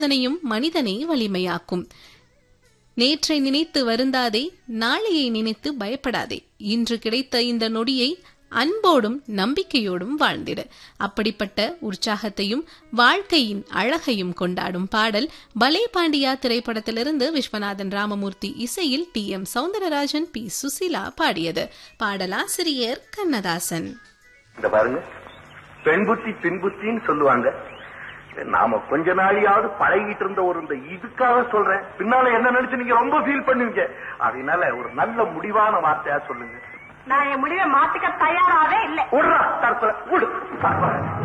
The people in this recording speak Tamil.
அதனையும் மனிதனை வலிமையாக்கும் நேற்றை நினைத்து வருந்தாதே நாளையை நினைத்து பயப்படாதே இன்று கிடைத்த இந்த நொடியை அன்போடும் நம்பிக்கையோடும் வாழ்ந்திடு அப்படிப்பட்ட உற்சாகத்தையும் வாழ்க்கையின் அழகையும் கொண்டாடும் பாடல் பலே பாண்டியா திரைப்படத்திலிருந்து விஸ்வநாதன் ராமமூர்த்தி இசையில் T M Soundararajan P Susheela பாடியது பாடலாசிரியர் கண்ணதாசன் இந்த பாருங்க பெண் புத்தி பின் புத்தின்னு சொல்லுவாங்க நாம கொஞ்ச நாளையாவது பழகிட்டு இருந்த ஒரு இந்த இதுக்காக சொல்றேன் பின்னால என்ன நினைச்சு நீங்க ரொம்ப ஃபீல் பண்ணுவீங்க அதனால ஒரு நல்ல முடிவான வார்த்தையா சொல்லுங்க நான் என் முடிவை மாத்திக்க தயாராவே இல்லை விடுறா தற்கொலை விடு